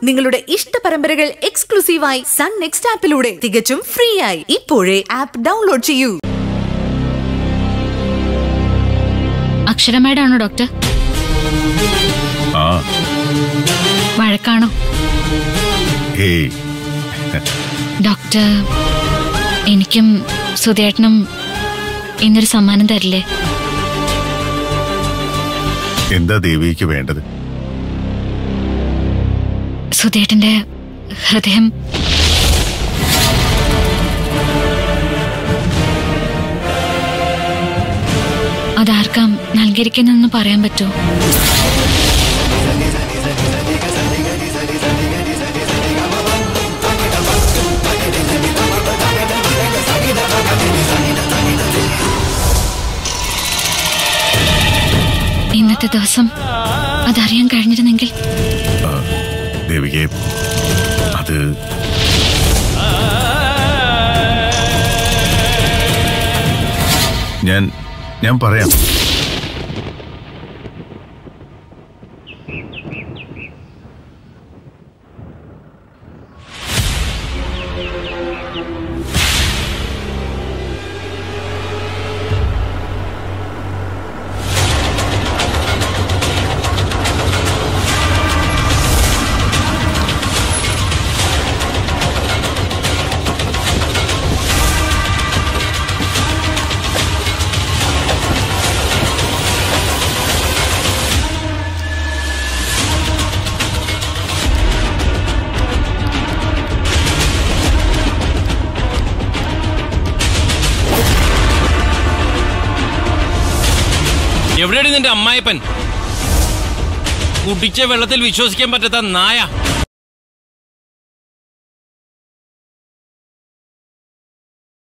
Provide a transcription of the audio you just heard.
നിങ്ങളുടെ ഇഷ്ട പരമ്പരകൾ എക്സ്ക്ലൂസീവായി സൺ നെക്സ്റ്റ് ആപ്പിലൂടെ തികച്ചും ഫ്രീ ആയി ഇപ്പോഴേ ആപ്പ് ഡൗൺലോഡ് ചെയ്യൂ അക്ഷര മേഡാണോ ഡോക്ടർ ആ വഴക്കാണോ ഏയ് ഡോക്ടർ എനിക്കും സുധേട്ടനും ഇന്നൊരു സമ്മാനം തരില്ലേ എന്താ ദേവിക്ക് വേണ്ടത് സുധേട്ടന്റെ ഹൃദയം അതാർക്കാം നൽകിയിരിക്കുന്നെന്ന് പറയാൻ പറ്റുമോ ഇന്നത്തെ ദിവസം അതറിയാൻ കഴിഞ്ഞിരുന്നെങ്കിൽ ദേവികെ അത് ഞാൻ ഞാൻ പറയാം എവിടെയാണ് നിന്റെ അമ്മായപ്പൻ കുടിച്ച വെള്ളത്തിൽ വിശ്വസിക്കാൻ പറ്റാത്ത നായ